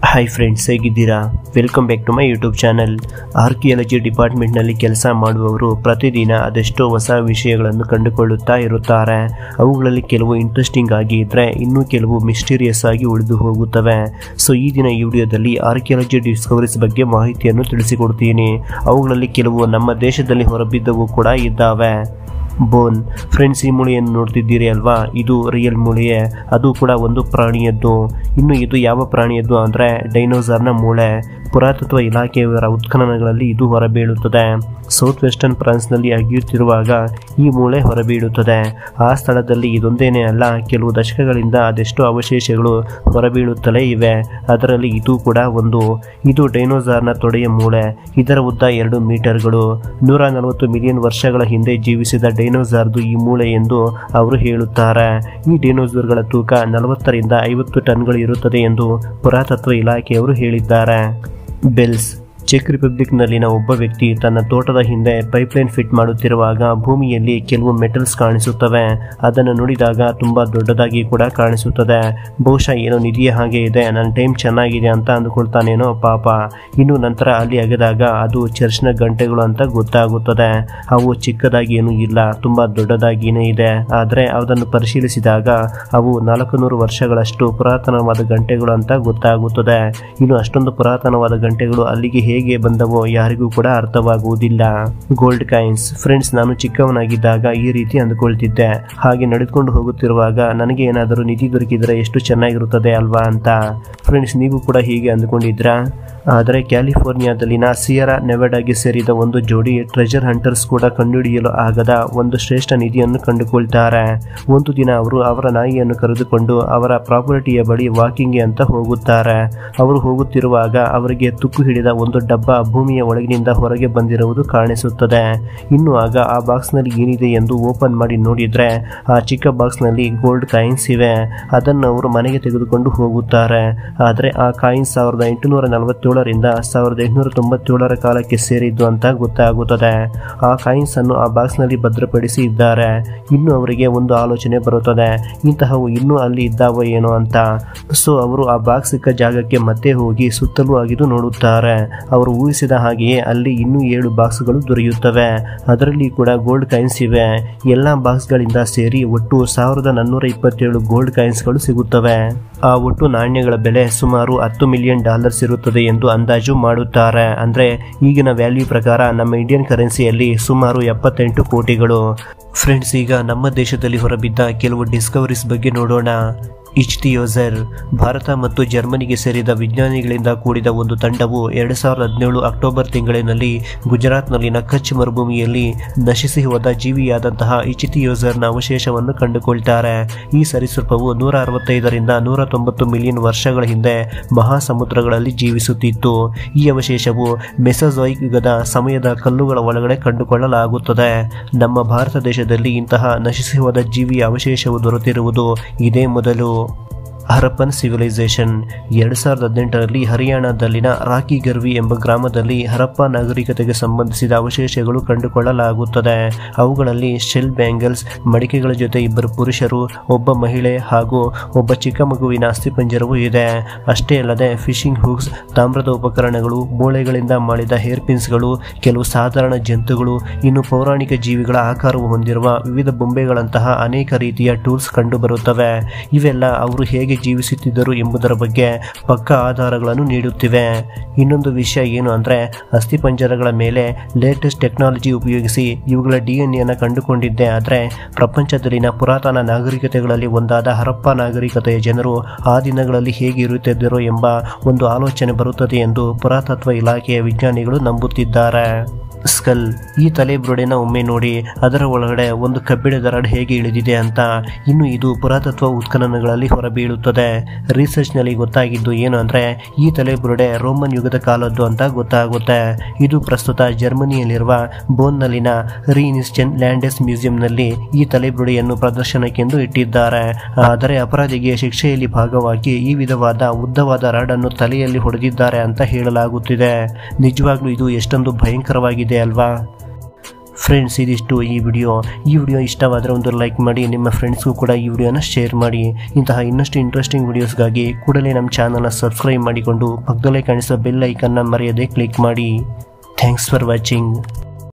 hi friends ಹೇಗಿದ್ದೀರಾ welcome back to my YouTube channel archaeology ಡಿಪಾರ್ಟ್ಮೆಂಟ್ನಲ್ಲಿ ಕೆಲಸ ಮಾಡುವವರು ಪ್ರತಿದಿನ ಅದೆಷ್ಟೋ ಹೊಸ ವಿಷಯಗಳನ್ನು ಕಂಡುಕೊಳ್ಳುತ್ತಾ ಇರುತ್ತಾರೆ ಅವುಗಳಲ್ಲಿ ಕೆಲವು ಇಂಟ್ರೆಸ್ಟಿಂಗ್ ಆಗಿ ಇದ್ದರೆ ಇನ್ನೂ ಕೆಲವು ಮಿಸ್ಟೀರಿಯಸ್ ಆಗಿ ಉಳಿದು ಹೋಗುತ್ತವೆ ಸೊ ಈ ದಿನ ಈ ವಿಡಿಯೋದಲ್ಲಿ ಆರ್ಕಿಯಾಲಜಿ ಡಿಸ್ಕವರೀಸ್ ಬಗ್ಗೆ ಮಾಹಿತಿಯನ್ನು ತಿಳಿಸಿಕೊಡ್ತೀನಿ ಅವುಗಳಲ್ಲಿ ಕೆಲವು ನಮ್ಮ ದೇಶದಲ್ಲಿ ಹೊರಬಿದ್ದವು ಕೂಡ ಇದ್ದಾವೆ ಬೋನ್ ಫ್ರೆಂಡ್ಸ್ ಈ ಮೂಳೆಯನ್ನು ನೋಡ್ತಿದ್ದೀರಿ ಅಲ್ವಾ ಇದು ರಿಯಲ್ ಮೂಳೆಯೇ ಅದು ಕೂಡ ಒಂದು ಪ್ರಾಣಿಯದ್ದು ಇನ್ನು ಇದು ಯಾವ ಪ್ರಾಣಿಯದ್ದು ಅಂದರೆ ಡೈನೋಸಾರ್ನ ಮೂಳೆ ಪುರಾತತ್ವ ಇಲಾಖೆಯವರ ಉತ್ಖನನಗಳಲ್ಲಿ ಇದು ಹೊರಬೀಳುತ್ತದೆ ಸೌತ್ ವೆಸ್ಟರ್ನ್ ಫ್ರಾನ್ಸ್ನಲ್ಲಿ ಅಗಿಯುತ್ತಿರುವಾಗ ಈ ಮೂಳೆ ಹೊರಬೀಳುತ್ತದೆ ಆ ಸ್ಥಳದಲ್ಲಿ ಇದೊಂದೇನೇ ಅಲ್ಲ ಕೆಲವು ದಶಕಗಳಿಂದ ಅದೆಷ್ಟೋ ಅವಶೇಷಗಳು ಹೊರಬೀಳುತ್ತಲೇ ಇವೆ ಅದರಲ್ಲಿ ಇದು ಕೂಡ ಒಂದು ಇದು ಡೈನೋಸಾರ್ನ ತೊಡೆಯ ಮೂಳೆ ಇದರ ಉದ್ದ ಎರಡು ಮೀಟರ್ಗಳು ನೂರ ನಲವತ್ತು ಮಿಲಿಯನ್ ವರ್ಷಗಳ ಹಿಂದೆ ಜೀವಿಸಿದ ಡೈನೋಸಾರ್ದು ಈ ಮೂಳೆ ಎಂದು ಅವರು ಹೇಳುತ್ತಾರೆ ಈ ಡೈನೋಸಾರ್ಗಳ ತೂಕ ನಲವತ್ತರಿಂದ ಐವತ್ತು ಟನ್ಗಳು ಇರುತ್ತದೆ ಎಂದು ಪುರಾತತ್ವ ಇಲಾಖೆಯವರು ಹೇಳಿದ್ದಾರೆ ಬೆಲ್ಸ್ ಚೆಕ್ ರಿಪಬ್ಲಿಕ್ನಲ್ಲಿನ ಒಬ್ಬ ವ್ಯಕ್ತಿ ತನ್ನ ತೋಟದ ಹಿಂದೆ ಪೈಪ್ಲೈನ್ ಫಿಟ್ ಮಾಡುತ್ತಿರುವಾಗ ಭೂಮಿಯಲ್ಲಿ ಕೆಲವು ಮೆಟಲ್ಸ್ ಕಾಣಿಸುತ್ತವೆ ಅದನ್ನು ನೋಡಿದಾಗ ತುಂಬ ದೊಡ್ಡದಾಗಿ ಕೂಡ ಕಾಣಿಸುತ್ತದೆ ಬಹುಶಃ ಏನೋ ನಿಧಿಯ ಹಾಗೆ ಇದೆ ನನ್ನ ಟೈಮ್ ಚೆನ್ನಾಗಿದೆ ಅಂತ ಅಂದುಕೊಳ್ತಾನೇನೋ ಪಾಪ ಇನ್ನು ನಂತರ ಅಲ್ಲಿ ಅಗೆದಾಗ ಅದು ಚರ್ಚ್ನ ಗಂಟೆಗಳು ಅಂತ ಗೊತ್ತಾಗುತ್ತದೆ ಅವು ಚಿಕ್ಕದಾಗಿ ಏನೂ ಇಲ್ಲ ತುಂಬ ದೊಡ್ಡದಾಗಿಯೇ ಇದೆ ಆದರೆ ಅದನ್ನು ಪರಿಶೀಲಿಸಿದಾಗ ಅವು ನಾಲ್ಕು ನೂರು ವರ್ಷಗಳಷ್ಟು ಪುರಾತನವಾದ ಗಂಟೆಗಳು ಅಂತ ಗೊತ್ತಾಗುತ್ತದೆ ಇನ್ನು ಅಷ್ಟೊಂದು ಪುರಾತನವಾದ ಗಂಟೆಗಳು ಅಲ್ಲಿಗೆ ಹೇಗೆ ಬಂದವೋ ಯಾರಿಗೂ ಕೂಡ ಅರ್ಥವಾಗುವುದಿಲ್ಲ ಗೋಲ್ಡ್ ಕಾಯಿನ್ಸ್ ಫ್ರೆಂಡ್ಸ್ ನಾನು ಚಿಕ್ಕವನಾಗಿದ್ದಾಗ ಈ ರೀತಿ ಅಂದುಕೊಳ್ತಿದ್ದೆ ಹಾಗೆ ನಡೆದುಕೊಂಡು ಹೋಗುತ್ತಿರುವಾಗ ನನಗೆ ಏನಾದರೂ ನಿಧಿ ದೊರಕಿದರೆ ಎಷ್ಟು ಚೆನ್ನಾಗಿರುತ್ತದೆ ಅಲ್ವಾ ಅಂತ ಫ್ರೆಂಡ್ಸ್ ನೀವು ಕೂಡ ಹೀಗೆ ಅಂದುಕೊಂಡಿದ್ರಾ ಆದರೆ ಕ್ಯಾಲಿಫೋರ್ನಿಯಾದಲ್ಲಿನ ಸಿಯರಾ ನೆವೆಡಾಗೆ ಸೇರಿದ ಒಂದು ಜೋಡಿ ಟ್ರೆಜರ್ ಹಂಟರ್ಸ್ ಕೂಡ ಕಂಡುಹಿಡಿಯಲು ಆಗದ ಒಂದು ಶ್ರೇಷ್ಠ ನಿಧಿಯನ್ನು ಕಂಡುಕೊಳ್ತಾರೆ ಒಂದು ದಿನ ಅವರು ಅವರ ನಾಯಿಯನ್ನು ಕರೆದುಕೊಂಡು ಅವರ ಪ್ರಾಪರ್ಟಿಯ ಬಳಿ ವಾಕಿಂಗ್ಗೆ ಅಂತ ಹೋಗುತ್ತಾರೆ ಅವರು ಹೋಗುತ್ತಿರುವಾಗ ಅವರಿಗೆ ತುಕ್ಕು ಹಿಡಿದ ಒಂದು ಡಬ್ಬ ಭೂಮಿಯ ಒಳಗಿನಿಂದ ಹೊರಗೆ ಬಂದಿರುವುದು ಕಾಣಿಸುತ್ತದೆ ಇನ್ನು ಆಗ ಆ ಬಾಕ್ಸ್ನಲ್ಲಿ ಏನಿದೆ ಎಂದು ಓಪನ್ ಮಾಡಿ ನೋಡಿದ್ರೆ ಆ ಚಿಕ್ಕ ಬಾಕ್ಸ್ನಲ್ಲಿ ಗೋಲ್ಡ್ ಕಾಯಿನ್ಸ್ ಇವೆ ಅದನ್ನು ಅವರು ಮನೆಗೆ ತೆಗೆದುಕೊಂಡು ಹೋಗುತ್ತಾರೆ ಆದರೆ ಆ ಕಾಯಿನ್ಸ್ ಸಾವಿರದ ಎಂಟುನೂರ ನಲವತ್ತೇಳರಿಂದ ಸಾವಿರದ ಎಂಟುನೂರ ತೊಂಬತ್ತೇಳರ ಕಾಲಕ್ಕೆ ಸೇರಿದ್ದು ಅಂತ ಗೊತ್ತಾಗುತ್ತದೆ ಆ ಕಾಯಿನ್ಸ್ ಅನ್ನು ಆ ಬಾಕ್ಸ್ನಲ್ಲಿ ಭದ್ರಪಡಿಸಿ ಇದ್ದಾರೆ ಇನ್ನು ಅವರಿಗೆ ಒಂದು ಆಲೋಚನೆ ಬರುತ್ತದೆ ಇಂತಹವು ಇನ್ನೂ ಅಲ್ಲಿ ಇದ್ದಾವೋ ಏನೋ ಅಂತ ಸೊ ಅವರು ಆ ಬಾಕ್ಸ್ ಸಿಕ್ಕ ಜಾಗಕ್ಕೆ ಮತ್ತೆ ಹೋಗಿ ಸುತ್ತಲೂ ಅಗಿದು ನೋಡುತ್ತಾರೆ ಅವರು ಊಹಿಸಿದ ಹಾಗೆಯೇ ಅಲ್ಲಿ ಇನ್ನೂ ಏಳು ಬಾಕ್ಸ್ಗಳು ದೊರೆಯುತ್ತವೆ ಅದರಲ್ಲಿ ಕೂಡ ಗೋಲ್ಡ್ ಕಾಯಿನ್ಸ್ ಇವೆ ಎಲ್ಲ ಬಾಕ್ಸ್ಗಳಿಂದ ಸೇರಿ ಒಟ್ಟು ಸಾವಿರದ ನಾನ್ನೂರ ಇಪ್ಪತ್ತೇಳು ಗೋಲ್ಡ್ ಕಾಯಿನ್ಸ್ಗಳು ಸಿಗುತ್ತವೆ ಆ ಒಟ್ಟು ನಾಣ್ಯಗಳ ಬೆಲೆ ಸುಮಾರು ಹತ್ತು ಮಿಲಿಯನ್ ಡಾಲರ್ಸ್ ಇರುತ್ತದೆ ಎಂದು ಅಂದಾಜು ಮಾಡುತ್ತಾರೆ ಅಂದರೆ ಈಗಿನ ವ್ಯಾಲ್ಯೂ ಪ್ರಕಾರ ನಮ್ಮ ಇಂಡಿಯನ್ ಕರೆನ್ಸಿಯಲ್ಲಿ ಸುಮಾರು ಎಪ್ಪತ್ತೆಂಟು ಕೋಟಿಗಳು ಫ್ರೆಂಡ್ಸ್ ಈಗ ನಮ್ಮ ದೇಶದಲ್ಲಿ ಹೊರಬಿದ್ದ ಕೆಲವು ಡಿಸ್ಕವರೀಸ್ ಬಗ್ಗೆ ನೋಡೋಣ ಇಚ್ತಿಯೋಸರ್ ಭಾರತ ಮತ್ತು ಜರ್ಮನಿಗೆ ಸೇರಿದ ವಿಜ್ಞಾನಿಗಳಿಂದ ಕೂಡಿದ ಒಂದು ತಂಡವು ಎರಡು ಸಾವಿರದ ಹದಿನೇಳು ಅಕ್ಟೋಬರ್ ತಿಂಗಳಿನಲ್ಲಿ ಗುಜರಾತ್ನಲ್ಲಿನ ಕಚ್ ಮರುಭೂಮಿಯಲ್ಲಿ ನಶಿಸಿ ಹೋದ ಜೀವಿಯಾದಂತಹ ಇಚಿತಿಯೋಸರ್ನ ಅವಶೇಷವನ್ನು ಕಂಡುಕೊಳ್ತಾರೆ ಈ ಸರೀಸೃಪವು ನೂರ ಅರವತ್ತೈದರಿಂದ ನೂರ ತೊಂಬತ್ತು ಮಿಲಿಯನ್ ವರ್ಷಗಳ ಹಿಂದೆ ಮಹಾಸಮುದ್ರಗಳಲ್ಲಿ ಜೀವಿಸುತ್ತಿತ್ತು ಈ ಅವಶೇಷವು ಮೆಸಜಾಯಿಕ್ ಯುಗದ ಸಮಯದ ಕಲ್ಲುಗಳ ಒಳಗಡೆ ಕಂಡುಕೊಳ್ಳಲಾಗುತ್ತದೆ ನಮ್ಮ ಭಾರತ ದೇಶದಲ್ಲಿ ಇಂತಹ ನಶಿಸಿ ಹೋದ ಜೀವಿಯ ಅವಶೇಷವು ದೊರೆತಿರುವುದು ಇದೇ ಮೊದಲು ಹರಪ್ಪನ್ ಸಿವಿಲೈಸೇಷನ್ ಎರಡು ಸಾವಿರದ ಹದಿನೆಂಟರಲ್ಲಿ ಹರಿಯಾಣದಲ್ಲಿನ ರಾಕಿ ಗರ್ವಿ ಎಂಬ ಗ್ರಾಮದಲ್ಲಿ ಹರಪ್ಪ ನಾಗರಿಕತೆಗೆ ಸಂಬಂಧಿಸಿದ ಅವಶೇಷಗಳು ಕಂಡುಕೊಳ್ಳಲಾಗುತ್ತದೆ ಅವುಗಳಲ್ಲಿ ಶೆಲ್ ಬ್ಯಾಂಗಲ್ಸ್ ಮಡಿಕೆಗಳ ಜೊತೆ ಇಬ್ಬರು ಪುರುಷರು ಒಬ್ಬ ಮಹಿಳೆ ಹಾಗೂ ಒಬ್ಬ ಚಿಕ್ಕ ಮಗುವಿನ ಅಸ್ಥಿಪಂಜರವೂ ಇದೆ ಅಷ್ಟೇ ಅಲ್ಲದೆ ಫಿಶಿಂಗ್ ಹುಕ್ಸ್ ತಾಮ್ರದ ಉಪಕರಣಗಳು ಮೂಳೆಗಳಿಂದ ಮಾಡಿದ ಹೇರ್ ಪಿನ್ಸ್ಗಳು ಕೆಲವು ಸಾಧಾರಣ ಜಂತುಗಳು ಇನ್ನು ಪೌರಾಣಿಕ ಜೀವಿಗಳ ಆಕಾರವು ಹೊಂದಿರುವ ವಿವಿಧ ಬೊಂಬೆಗಳಂತಹ ಅನೇಕ ರೀತಿಯ ಟೂಲ್ಸ್ ಕಂಡುಬರುತ್ತವೆ ಇವೆಲ್ಲ ಅವರು ಹೇಗೆ ಜೀವಿಸುತ್ತಿದ್ದರು ಎಂಬುದರ ಬಗ್ಗೆ ಪಕ್ಕಾ ಆಧಾರಗಳನ್ನು ನೀಡುತ್ತಿವೆ ಇನ್ನೊಂದು ವಿಷಯ ಏನು ಅಂದರೆ ಅಸ್ಥಿಪಂಜರಗಳ ಮೇಲೆ ಲೇಟೆಸ್ಟ್ ಟೆಕ್ನಾಲಜಿ ಉಪಯೋಗಿಸಿ ಇವುಗಳ ಡಿ ಎನ್ ಎನ ಕಂಡುಕೊಂಡಿದ್ದೆ ಆದರೆ ಪ್ರಪಂಚದಲ್ಲಿನ ಪುರಾತನ ನಾಗರಿಕತೆಗಳಲ್ಲಿ ಒಂದಾದ ಹರಪ್ಪ ನಾಗರಿಕತೆಯ ಜನರು ಆ ದಿನಗಳಲ್ಲಿ ಹೇಗೆ ಇರುತ್ತಿದ್ದರು ಎಂಬ ಒಂದು ಆಲೋಚನೆ ಬರುತ್ತದೆ ಎಂದು ಪುರಾತತ್ವ ಇಲಾಖೆಯ ವಿಜ್ಞಾನಿಗಳು ನಂಬುತ್ತಿದ್ದಾರೆ ಸ್ಕಲ್ ಈ ತಲೆಬುರುಡೆನ ಒಮ್ಮೆ ನೋಡಿ ಅದರ ಒಳಗಡೆ ಒಂದು ಕಬ್ಬಿಣದ ರಾಡ್ ಹೇಗೆ ಇಳಿದಿದೆ ಅಂತ ಇನ್ನು ಇದು ಪುರಾತತ್ವ ಉತ್ಖನನಗಳಲ್ಲಿ ಹೊರಬೀಳುತ್ತದೆ ರಿಸರ್ಚ್ನಲ್ಲಿ ಗೊತ್ತಾಗಿದ್ದು ಏನು ಅಂದರೆ ಈ ತಲೆಬುರುಡೆ ರೋಮನ್ ಯುಗದ ಕಾಲದ್ದು ಅಂತ ಗೊತ್ತಾಗುತ್ತೆ ಇದು ಪ್ರಸ್ತುತ ಜರ್ಮನಿಯಲ್ಲಿರುವ ಬೋನ್ನಲ್ಲಿನ ರೀನಿಸ್ಟೆನ್ ಲ್ಯಾಂಡೆಸ್ ಮ್ಯೂಸಿಯಂನಲ್ಲಿ ಈ ತಲೆಬುರುಡೆಯನ್ನು ಪ್ರದರ್ಶನಕ್ಕೆಂದು ಇಟ್ಟಿದ್ದಾರೆ ಆದರೆ ಅಪರಾಧಿಗೆ ಶಿಕ್ಷೆಯಲ್ಲಿ ಭಾಗವಾಗಿ ಈ ವಿಧವಾದ ಉದ್ದವಾದ ರಾಡನ್ನು ತಲೆಯಲ್ಲಿ ಹೊಡೆದಿದ್ದಾರೆ ಅಂತ ಹೇಳಲಾಗುತ್ತಿದೆ ನಿಜವಾಗ್ಲೂ ಇದು ಎಷ್ಟೊಂದು ಭಯಂಕರವಾಗಿದೆ ಅಲ್ವಾ ಫ್ರೆಂಡ್ಸ್ ಇದಿಷ್ಟು ಈ ವಿಡಿಯೋ ಈ ವಿಡಿಯೋ ಇಷ್ಟವಾದರೆ ಒಂದು ಲೈಕ್ ಮಾಡಿ ನಿಮ್ಮ ಫ್ರೆಂಡ್ಸ್ಗೂ ಕೂಡ ಈ ವಿಡಿಯೋನ ಶೇರ್ ಮಾಡಿ ಇಂತಹ ಇನ್ನಷ್ಟು ಇಂಟ್ರೆಸ್ಟಿಂಗ್ ವಿಡಿಯೋಸ್ಗಾಗಿ ಕೂಡಲೇ ನಮ್ಮ ಚಾನಲ್ನ ಸಬ್ಸ್ಕ್ರೈಬ್ ಮಾಡಿಕೊಂಡು ಪಕ್ಕದಲ್ಲೇ ಕಾಣಿಸೋ ಬೆಲ್ ಐಕನ್ನ ಮರೆಯದೆ ಕ್ಲಿಕ್ ಮಾಡಿ ಥ್ಯಾಂಕ್ಸ್ ಫಾರ್ ವಾಚಿಂಗ್